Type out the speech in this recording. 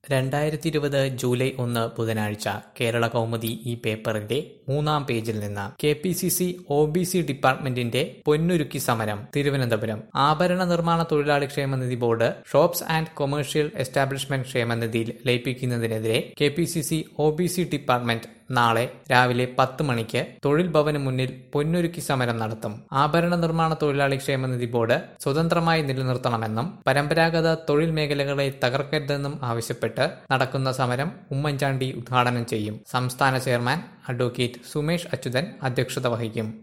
രണ്ടായിരത്തി ഇരുപത് ജൂലൈ ഒന്ന് ബുധനാഴ്ച കേരള കൗമുദി ഈ പേപ്പറിന്റെ മൂന്നാം പേജിൽ നിന്ന് K P C C O B C ഡിപ്പാർട്ട്മെന്റിന്റെ പൊന്നുരുക്കി സമരം തിരുവനന്തപുരം ആഭരണ നിർമ്മാണ തൊഴിലാളി ക്ഷേമനിധി board shops and commercial establishment ക്ഷേമനിധിയിൽ ലയിപ്പിക്കുന്നതിനെതിരെ K P C C O B C department നാളെ രാവിലെ പത്ത് മണിക്ക് തൊഴിൽ ഭവന് മുന്നിൽ പൊന്നൊരുക്കി സമരം നടത്തും ആഭരണ നിർമ്മാണ തൊഴിലാളി ക്ഷേമനിധി ബോർഡ് സ്വതന്ത്രമായി നിലനിർത്തണമെന്നും പരമ്പരാഗത തൊഴിൽ മേഖലകളെ തകർക്കരുതെന്നും ആവശ്യപ്പെട്ട് നടക്കുന്ന സമരം ഉമ്മൻചാണ്ടി ഉദ്ഘാടനം ചെയ്യും സംസ്ഥാന ചെയർമാൻ അഡ്വക്കേറ്റ് സുമേഷ് അച്യുതൻ അധ്യക്ഷത വഹിക്കും